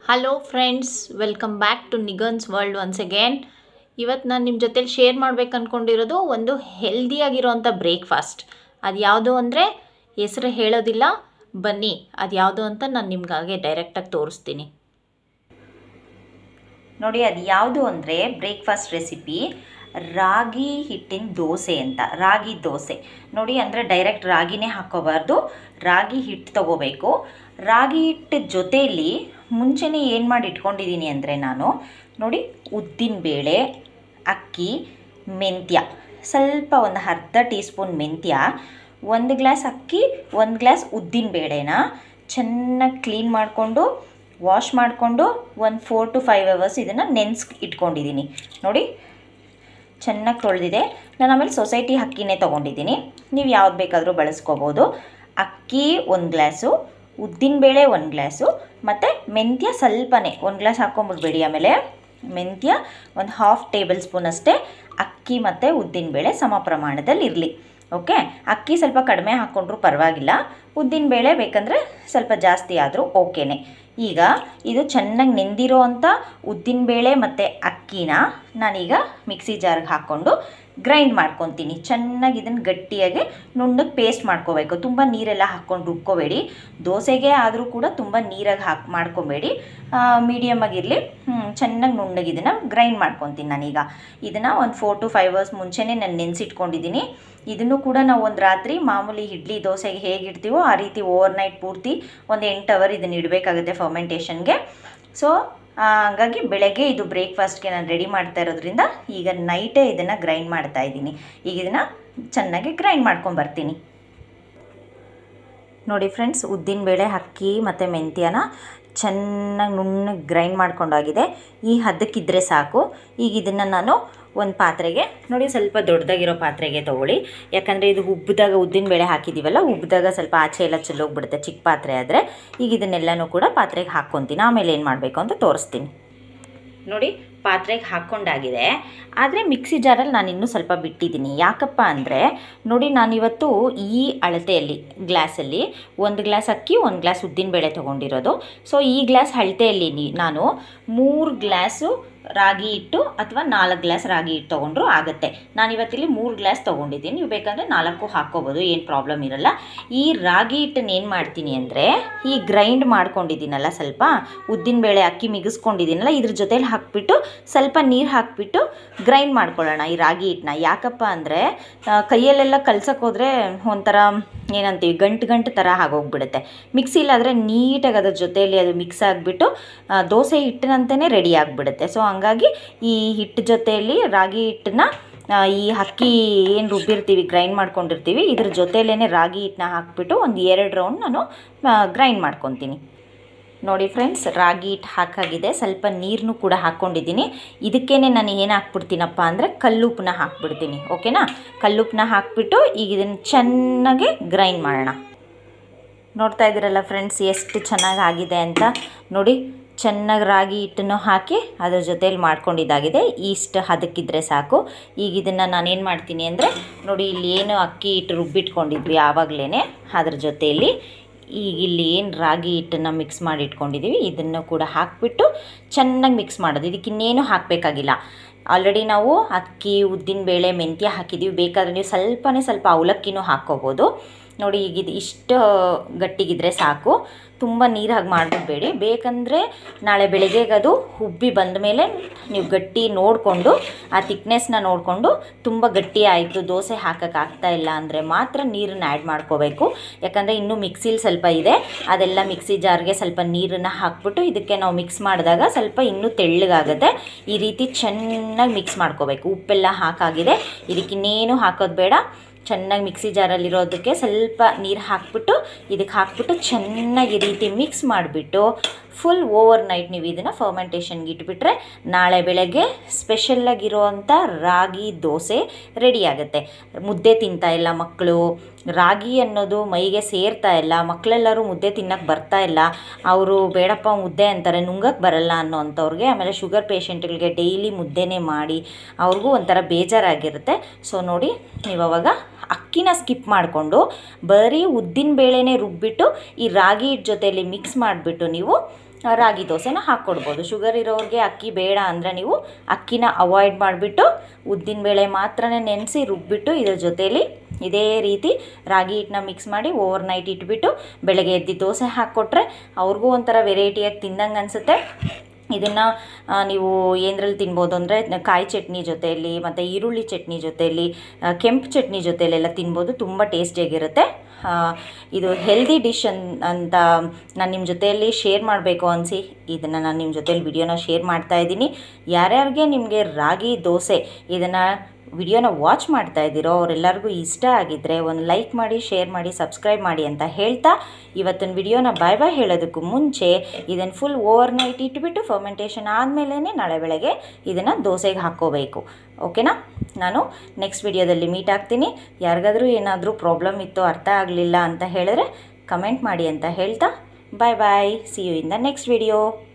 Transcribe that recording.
hello friends welcome back to ನಿಗನ್ಸ್ world once again ಇವತ್ತು ನಾನು ನಿಮ್ಮ ಜೊತೆಲಿ ಶೇರ್ ಮಾಡ್ಬೇಕು ಅಂದ್ಕೊಂಡಿರೋದು ಒಂದು ಹೆಲ್ದಿಯಾಗಿರೋವಂಥ ಬ್ರೇಕ್ಫಾಸ್ಟ್ ಅದು ಯಾವುದು ಅಂದರೆ ಹೆಸರು ಹೇಳೋದಿಲ್ಲ ಬನ್ನಿ ಅದು ಯಾವುದು ಅಂತ ನಾನು ನಿಮ್ಗಾಗೆ ಡೈರೆಕ್ಟಾಗಿ ತೋರಿಸ್ತೀನಿ ನೋಡಿ ಅದು ಯಾವುದು ಅಂದರೆ ಬ್ರೇಕ್ಫಾಸ್ಟ್ ರೆಸಿಪಿ ರಾಗಿ ಹಿಟ್ಟಿನ ದೋಸೆ ಅಂತ ರಾಗಿ ದೋಸೆ ನೋಡಿ ಅಂದರೆ ಡೈರೆಕ್ಟ್ ರಾಗಿನೇ ಹಾಕೋಬಾರ್ದು ರಾಗಿ ಹಿಟ್ಟು ತಗೋಬೇಕು ರಾಗಿ ಹಿಟ್ಟು ಜೊತೆಯಲ್ಲಿ ಮುಂಚೆನೇ ಏನು ಮಾಡಿ ಇಟ್ಕೊಂಡಿದ್ದೀನಿ ಅಂದರೆ ನಾನು ನೋಡಿ ಉದ್ದಿನ ಬೇಳೆ ಅಕ್ಕಿ ಮೆಂತ್ಯ ಸ್ವಲ್ಪ ಒಂದು ಅರ್ಧ ಟೀ ಸ್ಪೂನ್ ಮೆಂತ್ಯ ಒಂದು ಗ್ಲಾಸ್ ಅಕ್ಕಿ ಒಂದು ಗ್ಲಾಸ್ ಉದ್ದಿನ ಬೇಳೆನ ಚೆನ್ನಾಗಿ ಕ್ಲೀನ್ ಮಾಡಿಕೊಂಡು ವಾಶ್ ಮಾಡಿಕೊಂಡು ಒಂದು ಫೋರ್ ಟು ಫೈವ್ ಅವರ್ಸ್ ಇದನ್ನು ನೆನೆಸ್ ಇಟ್ಕೊಂಡಿದ್ದೀನಿ ನೋಡಿ ಚೆನ್ನಾಗಿ ತೊಳೆದಿದೆ ನಾನು ಆಮೇಲೆ ಸೊಸೈಟಿ ಅಕ್ಕಿನೇ ತೊಗೊಂಡಿದ್ದೀನಿ ನೀವು ಯಾವ್ದು ಬೇಕಾದರೂ ಬಳಸ್ಕೋಬೋದು ಅಕ್ಕಿ ಒಂದು ಗ್ಲಾಸು ಉದ್ದಿನಬೇಳೆ ಒಂದು ಗ್ಲಾಸು ಮತ್ತು ಮೆಂತ್ಯ ಸ್ವಲ್ಪನೇ ಒಂದು ಗ್ಲಾಸ್ ಹಾಕ್ಕೊಂಬಿಡ್ಬೇಡಿ ಆಮೇಲೆ ಮೆಂತ್ಯ ಒಂದು ಹಾಫ್ ಟೇಬಲ್ ಸ್ಪೂನ್ ಅಷ್ಟೇ ಅಕ್ಕಿ ಮತ್ತು ಉದ್ದಿನಬೇಳೆ ಸಮ ಪ್ರಮಾಣದಲ್ಲಿ ಇರಲಿ ಓಕೆ ಅಕ್ಕಿ ಸ್ವಲ್ಪ ಕಡಿಮೆ ಹಾಕ್ಕೊಂಡ್ರೂ ಪರವಾಗಿಲ್ಲ ಉದ್ದಿನಬೇಳೆ ಬೇಕಂದರೆ ಸ್ವಲ್ಪ ಜಾಸ್ತಿ ಆದರೂ ಓಕೆನೇ ಈಗ ಇದು ಚೆನ್ನಾಗಿ ನೆಂದಿರೋ ಅಂಥ ಉದ್ದಿನಬೇಳೆ ಮತ್ತು ಅಕ್ಕಿನ ನಾನೀಗ ಮಿಕ್ಸಿ ಜಾರ್ಗೆ ಹಾಕ್ಕೊಂಡು ಗ್ರೈಂಡ್ ಮಾಡ್ಕೊತೀನಿ ಚೆನ್ನಾಗಿ ಇದನ್ನು ಗಟ್ಟಿಯಾಗಿ ನುಣ್ಣಗೆ ಪೇಸ್ಟ್ ಮಾಡ್ಕೋಬೇಕು ತುಂಬ ನೀರೆಲ್ಲ ಹಾಕ್ಕೊಂಡು ರುಬ್ಕೋಬೇಡಿ ದೋಸೆಗೆ ಆದರೂ ಕೂಡ ತುಂಬ ನೀರಾಗಿ ಹಾಕಿ ಮಾಡ್ಕೊಬೇಡಿ ಮೀಡಿಯಮ್ ಆಗಿರಲಿ ಚೆನ್ನಾಗಿ ನುಣ್ಣಗೆ ಇದನ್ನು ಗ್ರೈಂಡ್ ಮಾಡ್ಕೊತೀನಿ ನಾನೀಗ ಇದನ್ನು ಒಂದು ಫೋರ್ ಟು ಫೈವ್ ಅವರ್ಸ್ ಮುಂಚೆನೇ ನಾನು ನೆನೆಸಿಟ್ಕೊಂಡಿದ್ದೀನಿ ಇದನ್ನು ಕೂಡ ನಾವು ಒಂದು ರಾತ್ರಿ ಮಾಮೂಲಿ ಇಡ್ಲಿ ದೋಸೆಗೆ ಹೇಗೆ ಇಡ್ತೀವೋ ಆ ರೀತಿ ಓವರ್ ನೈಟ್ ಪೂರ್ತಿ ಒಂದು ಎಂಟು ಅವರ್ ಇದನ್ನು ಇಡಬೇಕಾಗುತ್ತೆ ಫರ್ಮೆಂಟೇಷನ್ಗೆ ಸೊ ಹಂಗಾಗಿ ಬೆಳಗ್ಗೆ ಇದು ಬ್ರೇಕ್ಫಾಸ್ಟ್ಗೆ ನಾನು ರೆಡಿ ಮಾಡ್ತಾ ಇರೋದ್ರಿಂದ ಈಗ ನೈಟೇ ಇದನ್ನು ಗ್ರೈಂಡ್ ಮಾಡ್ತಾ ಇದ್ದೀನಿ ಈಗ ಇದನ್ನು ಚೆನ್ನಾಗಿ ಗ್ರೈಂಡ್ ಮಾಡ್ಕೊಂಬರ್ತೀನಿ ನೋಡಿ ಫ್ರೆಂಡ್ಸ್ ಉದ್ದಿನಬೇಳೆ ಅಕ್ಕಿ ಮತ್ತು ಮೆಂತ್ಯನ ಚೆನ್ನಾಗಿ ನುಣ್ಣಗೆ ಗ್ರೈಂಡ್ ಮಾಡ್ಕೊಂಡಾಗಿದೆ ಈ ಹದಕ್ಕಿದ್ರೆ ಸಾಕು ಈಗ ಇದನ್ನು ನಾನು ಒಂದು ಪಾತ್ರೆಗೆ ನೋಡಿ ಸ್ವಲ್ಪ ದೊಡ್ಡದಾಗಿರೋ ಪಾತ್ರೆಗೆ ತೊಗೊಳ್ಳಿ ಯಾಕಂದರೆ ಇದು ಉಬ್ಬಿದಾಗ ಉದ್ದಿನಬೇಳೆ ಹಾಕಿದ್ದೀವಲ್ಲ ಉಬ್ಬಿದಾಗ ಸ್ವಲ್ಪ ಆಚೆ ಎಲ್ಲ ಚೆಲ್ಲೋಗ್ಬಿಡುತ್ತೆ ಚಿಕ್ಕ ಪಾತ್ರೆ ಆದರೆ ಈಗ ಇದನ್ನೆಲ್ಲನೂ ಕೂಡ ಪಾತ್ರೆಗೆ ಹಾಕ್ಕೊತೀನಿ ಆಮೇಲೆ ಏನು ಮಾಡಬೇಕು ಅಂತ ತೋರಿಸ್ತೀನಿ ನೋಡಿ ಪಾತ್ರೆಗೆ ಹಾಕ್ಕೊಂಡಾಗಿದೆ ಆದರೆ ಮಿಕ್ಸಿ ಜಾರಲ್ಲಿ ನಾನು ಇನ್ನೂ ಸ್ವಲ್ಪ ಬಿಟ್ಟಿದ್ದೀನಿ ಯಾಕಪ್ಪ ಅಂದರೆ ನೋಡಿ ನಾನಿವತ್ತು ಈ ಅಳತೆಯಲ್ಲಿ ಗ್ಲಾಸಲ್ಲಿ ಒಂದು ಗ್ಲಾಸ್ ಅಕ್ಕಿ ಒಂದು ಗ್ಲಾಸ್ ಉದ್ದಿನಬೇಳೆ ತೊಗೊಂಡಿರೋದು ಸೊ ಈ ಗ್ಲಾಸ್ ಅಳತೆಯಲ್ಲಿ ನಾನು ಮೂರು ಗ್ಲಾಸು ರಾಗಿ ಹಿಟ್ಟು ಅಥವಾ ನಾಲ್ಕು ಗ್ಲಾಸ್ ರಾಗಿ ಹಿಟ್ಟು ತೊಗೊಂಡ್ರು ಆಗುತ್ತೆ ನಾನಿವತ್ತಿಲ್ಲಿ ಮೂರು ಗ್ಲಾಸ್ ತೊಗೊಂಡಿದ್ದೀನಿ ನೀವು ಬೇಕಂದರೆ ನಾಲ್ಕು ಹಾಕ್ಕೋಬೋದು ಏನು ಪ್ರಾಬ್ಲಮ್ ಇರಲ್ಲ ಈ ರಾಗಿ ಹಿಟ್ಟನ್ನು ಏನು ಮಾಡ್ತೀನಿ ಅಂದರೆ ಈ ಗ್ರೈಂಡ್ ಮಾಡ್ಕೊಂಡಿದ್ದೀನಲ್ಲ ಸ್ವಲ್ಪ ಉದ್ದಿನಬೇಳೆ ಅಕ್ಕಿ ಮಿಗಿಸ್ಕೊಂಡಿದ್ದೀನಲ್ಲ ಇದ್ರ ಜೊತೇಲಿ ಹಾಕ್ಬಿಟ್ಟು ಸ್ವಲ್ಪ ನೀರು ಹಾಕ್ಬಿಟ್ಟು ಗ್ರೈಂಡ್ ಮಾಡ್ಕೊಳ್ಳೋಣ ಈ ರಾಗಿ ಹಿಟ್ಟನ್ನ ಯಾಕಪ್ಪ ಅಂದರೆ ಕೈಯಲ್ಲೆಲ್ಲ ಕಲ್ಸಕ್ಕೆ ಹೋದರೆ ಒಂಥರ ಏನಂತೀವಿ ಗಂಟು ಗಂಟು ಥರ ಆಗೋಗ್ಬಿಡುತ್ತೆ ಮಿಕ್ಸಿಲಾದರೆ ನೀಟಾಗಿ ಅದ್ರ ಜೊತೆಯಲ್ಲಿ ಅದು ಮಿಕ್ಸ್ ಆಗಿಬಿಟ್ಟು ದೋಸೆ ಹಿಟ್ಟಿನಂತೆಯೇ ರೆಡಿ ಆಗಿಬಿಡುತ್ತೆ ಸೊ ಹಂಗಾಗಿ ಈ ಹಿಟ್ಟು ಜೊತೆಯಲ್ಲಿ ರಾಗಿ ಹಿಟ್ಟನ್ನ ಈ ಅಕ್ಕಿ ಏನು ರುಬ್ಬಿರ್ತೀವಿ ಗ್ರೈಂಡ್ ಮಾಡ್ಕೊಂಡಿರ್ತೀವಿ ಇದ್ರ ಜೊತೆಲೇ ರಾಗಿ ಹಿಟ್ಟನ್ನ ಹಾಕ್ಬಿಟ್ಟು ಒಂದು ಎರಡು ರೌಂಡ್ ನಾನು ಗ್ರೈಂಡ್ ಮಾಡ್ಕೊತೀನಿ ನೋಡಿ ಫ್ರೆಂಡ್ಸ್ ರಾಗಿ ಹಿಟ್ಟು ಹಾಕಾಗಿದೆ ಸ್ವಲ್ಪ ನೀರನ್ನು ಕೂಡ ಹಾಕ್ಕೊಂಡಿದ್ದೀನಿ ಇದಕ್ಕೇ ನಾನು ಏನು ಹಾಕ್ಬಿಡ್ತೀನಪ್ಪ ಅಂದರೆ ಕಲ್ಲುಪ್ಪನ್ನ ಹಾಕ್ಬಿಡ್ತೀನಿ ಓಕೆನಾ ಕಲ್ಲುಪ್ಪನ್ನ ಹಾಕ್ಬಿಟ್ಟು ಈಗ ಇದನ್ನು ಚೆನ್ನಾಗಿ ಗ್ರೈಂಡ್ ಮಾಡೋಣ ನೋಡ್ತಾ ಇದ್ದೀರಲ್ಲ ಫ್ರೆಂಡ್ಸ್ ಎಷ್ಟು ಚೆನ್ನಾಗಿ ಆಗಿದೆ ಅಂತ ನೋಡಿ ಚೆನ್ನಾಗಿ ರಾಗಿ ಹಿಟ್ಟನ್ನು ಹಾಕಿ ಅದ್ರ ಜೊತೇಲಿ ಮಾಡ್ಕೊಂಡಿದ್ದಾಗಿದೆ ಇಷ್ಟು ಹದಕ್ಕಿದ್ರೆ ಸಾಕು ಈಗ ಇದನ್ನು ನಾನೇನು ಮಾಡ್ತೀನಿ ಅಂದರೆ ನೋಡಿ ಇಲ್ಲಿ ಏನು ಅಕ್ಕಿ ಹಿಟ್ಟು ರುಬ್ಬಿಟ್ಕೊಂಡಿದ್ವಿ ಆವಾಗಲೇ ಅದ್ರ ಜೊತೆಯಲ್ಲಿ ಈಗ ಇಲ್ಲಿ ಏನು ರಾಗಿ ಹಿಟ್ಟನ್ನು ಮಿಕ್ಸ್ ಮಾಡಿ ಇಟ್ಕೊಂಡಿದ್ದೀವಿ ಇದನ್ನು ಕೂಡ ಹಾಕಿಬಿಟ್ಟು ಚೆನ್ನಾಗಿ ಮಿಕ್ಸ್ ಮಾಡೋದು ಇದಕ್ಕೆ ಇನ್ನೇನು ಹಾಕಬೇಕಾಗಿಲ್ಲ ಆಲ್ರೆಡಿ ನಾವು ಅಕ್ಕಿ ಉದ್ದಿನಬೇಳೆ ಮೆಂತ್ಯ ಹಾಕಿದ್ದೀವಿ ಬೇಕಾದರೆ ನೀವು ಸ್ವಲ್ಪನೇ ಸ್ವಲ್ಪ ಅವಲಕ್ಕಿನೂ ಹಾಕ್ಕೋಬೋದು ನೋಡಿ ಈಗ ಇದು ಇಷ್ಟು ಗಟ್ಟಿಗಿದ್ರೆ ಸಾಕು ತುಂಬ ನೀರಾಗಿ ಮಾಡಬೇಡಿ ಬೇಕಂದರೆ ನಾಳೆ ಬೆಳಗ್ಗೆಗೆ ಅದು ಉಬ್ಬಿ ಬಂದ ಮೇಲೆ ನೀವು ಗಟ್ಟಿ ನೋಡಿಕೊಂಡು ಆ ತಿಕ್ನೆಸ್ನ ನೋಡಿಕೊಂಡು ತುಂಬ ಗಟ್ಟಿ ಆಯಿತು ದೋಸೆ ಹಾಕೋಕ್ಕಾಗ್ತಾ ಇಲ್ಲ ಅಂದರೆ ಮಾತ್ರ ನೀರನ್ನು ಆ್ಯಡ್ ಮಾಡ್ಕೋಬೇಕು ಯಾಕಂದರೆ ಇನ್ನೂ ಮಿಕ್ಸಿಲಿ ಸ್ವಲ್ಪ ಇದೆ ಅದೆಲ್ಲ ಮಿಕ್ಸಿ ಜಾರ್ಗೆ ಸ್ವಲ್ಪ ನೀರನ್ನು ಹಾಕ್ಬಿಟ್ಟು ಇದಕ್ಕೆ ನಾವು ಮಿಕ್ಸ್ ಮಾಡಿದಾಗ ಸ್ವಲ್ಪ ಇನ್ನೂ ತೆಳ್ಳಗಾಗುತ್ತೆ ಈ ರೀತಿ ಚೆನ್ನಾಗಿ ಮಿಕ್ಸ್ ಮಾಡ್ಕೋಬೇಕು ಉಪ್ಪೆಲ್ಲ ಹಾಕಾಗಿದೆ ಇದಕ್ಕಿನ್ನೇನು ಹಾಕೋದು ಬೇಡ ಚೆನ್ನಾಗಿ ಮಿಕ್ಸಿ ಜಾರಲ್ಲಿರೋದಕ್ಕೆ ಸ್ವಲ್ಪ ನೀರು ಹಾಕ್ಬಿಟ್ಟು ಇದಕ್ಕೆ ಹಾಕ್ಬಿಟ್ಟು ಚೆನ್ನಾಗಿ ಈ ರೀತಿ ಮಿಕ್ಸ್ ಮಾಡಿಬಿಟ್ಟು ಫುಲ್ ಓವರ್ ನೈಟ್ ನೀವು ಇದನ್ನು ಫರ್ಮೆಂಟೇಷನ್ಗೆ ಇಟ್ಬಿಟ್ರೆ ನಾಳೆ ಬೆಳಗ್ಗೆ ಸ್ಪೆಷಲ್ಲಾಗಿರೋವಂಥ ರಾಗಿ ದೋಸೆ ರೆಡಿ ಆಗುತ್ತೆ ಮುದ್ದೆ ತಿಂತಾ ಇಲ್ಲ ಮಕ್ಕಳು ರಾಗಿ ಅನ್ನೋದು ಮೈಗೆ ಸೇರ್ತಾ ಇಲ್ಲ ಮಕ್ಕಳೆಲ್ಲರೂ ಮುದ್ದೆ ತಿನ್ನಕ್ಕೆ ಬರ್ತಾ ಇಲ್ಲ ಅವರು ಬೇಡಪ್ಪ ಮುದ್ದೆ ಅಂತಾರೆ ನುಂಗಕ್ಕೆ ಬರಲ್ಲ ಅನ್ನೋ ಅಂಥವ್ರಿಗೆ ಆಮೇಲೆ ಶುಗರ್ ಪೇಷಂಟ್ಗಳಿಗೆ ಡೈಲಿ ಮುದ್ದೆನೇ ಮಾಡಿ ಅವ್ರಿಗೂ ಒಂಥರ ಬೇಜಾರಾಗಿರುತ್ತೆ ಸೊ ನೋಡಿ ನೀವು ಅವಾಗ ಅಕ್ಕಿನ ಸ್ಕಿಪ್ ಮಾಡಿಕೊಂಡು ಬರೀ ಉದ್ದಿನ ಬೇಳೆನೇ ರುಬ್ಬಿಟ್ಟು ಈ ರಾಗಿ ಹಿಟ್ಟು ಜೊತೆಯಲ್ಲಿ ಮಿಕ್ಸ್ ಮಾಡಿಬಿಟ್ಟು ನೀವು ಆ, ರಾಗಿ ದೋಸೆನ ಹಾಕ್ಕೊಡ್ಬೋದು ಶುಗರ್ ಇರೋರಿಗೆ ಅಕ್ಕಿ ಬೇಡ ಅಂದರೆ ನೀವು ಅಕ್ಕಿನ ಅವಾಯ್ಡ್ ಮಾಡಿಬಿಟ್ಟು ಉದ್ದಿನಬೇಳೆ ಮಾತ್ರನೇ ನೆನೆಸಿ ರುಬ್ಬಿಟ್ಟು ಇದ್ರ ಜೊತೇಲಿ ಇದೇ ರೀತಿ ರಾಗಿ ಹಿಟ್ಟನ್ನ ಮಿಕ್ಸ್ ಮಾಡಿ ಓವರ್ ನೈಟ್ ಇಟ್ಬಿಟ್ಟು ಬೆಳಗ್ಗೆ ಎದ್ದು ದೋಸೆ ಹಾಕ್ಕೊಟ್ರೆ ಅವ್ರಿಗೂ ಒಂಥರ ವೆರೈಟಿಯಾಗಿ ತಿಂದಂಗೆ ಅನಿಸುತ್ತೆ ಇದನ್ನು ನೀವು ಏನರಲ್ಲಿ ತಿನ್ಬೋದು ಅಂದರೆ ಕಾಯಿ ಚಟ್ನಿ ಜೊತೆಯಲ್ಲಿ ಮತ್ತು ಈರುಳ್ಳಿ ಚಟ್ನಿ ಜೊತೆಯಲ್ಲಿ ಆ, ಕೆಂಪು ಚಟ್ನಿ ಜೊತೆಲೆಲ್ಲ ತಿನ್ಬೋದು ತುಂಬ ಟೇಸ್ಟಿಯಾಗಿರುತ್ತೆ ಆ, ಇದು ಹೆಲ್ದಿ ಡಿಶ್ ಅನ್ ಅಂತ ನಾನು ನಿಮ್ಮ ಜೊತೆಯಲ್ಲಿ ಶೇರ್ ಮಾಡಬೇಕು ಅನಿಸಿ ಇದನ್ನು ನಾನು ನಿಮ್ಮ ಜೊತೆಯಲ್ಲಿ ವಿಡಿಯೋನ ಶೇರ್ ಮಾಡ್ತಾ ಇದ್ದೀನಿ ಯಾರ್ಯಾರಿಗೆ ನಿಮಗೆ ರಾಗಿ ದೋಸೆ ಇದನ್ನು ವಿಡಿಯೋನ ವಾಚ್ ಮಾಡ್ತಾ ಇದ್ದೀರೋ ಅವರೆಲ್ಲರಿಗೂ ಇಷ್ಟ ಆಗಿದ್ದರೆ ಒಂದು ಲೈಕ್ ಮಾಡಿ ಶೇರ್ ಮಾಡಿ ಸಬ್ಸ್ಕ್ರೈಬ್ ಮಾಡಿ ಅಂತ ಹೇಳ್ತಾ ಇವತ್ತಿನ ವಿಡಿಯೋನ ಬಾಯ್ ಬಾಯ್ ಹೇಳೋದಕ್ಕೂ ಮುಂಚೆ ಇದನ್ನು ಫುಲ್ ಓವರ್ ನೈಟ್ ಇಟ್ಬಿಟ್ಟು ಫರ್ಮೆಂಟೇಷನ್ ಆದಮೇಲೆ ನಾಳೆ ಬೆಳಗ್ಗೆ ಇದನ್ನು ದೋಸೆಗೆ ಹಾಕ್ಕೋಬೇಕು ಓಕೆನಾ ನಾನು ನೆಕ್ಸ್ಟ್ ವಿಡಿಯೋದಲ್ಲಿ ಮೀಟ್ ಆಗ್ತೀನಿ ಯಾರಿಗಾದ್ರೂ ಏನಾದರೂ ಪ್ರಾಬ್ಲಮ್ ಇತ್ತು ಅರ್ಥ ಆಗಲಿಲ್ಲ ಅಂತ ಹೇಳಿದ್ರೆ ಕಮೆಂಟ್ ಮಾಡಿ ಅಂತ ಹೇಳ್ತಾ bye bye see you in the next video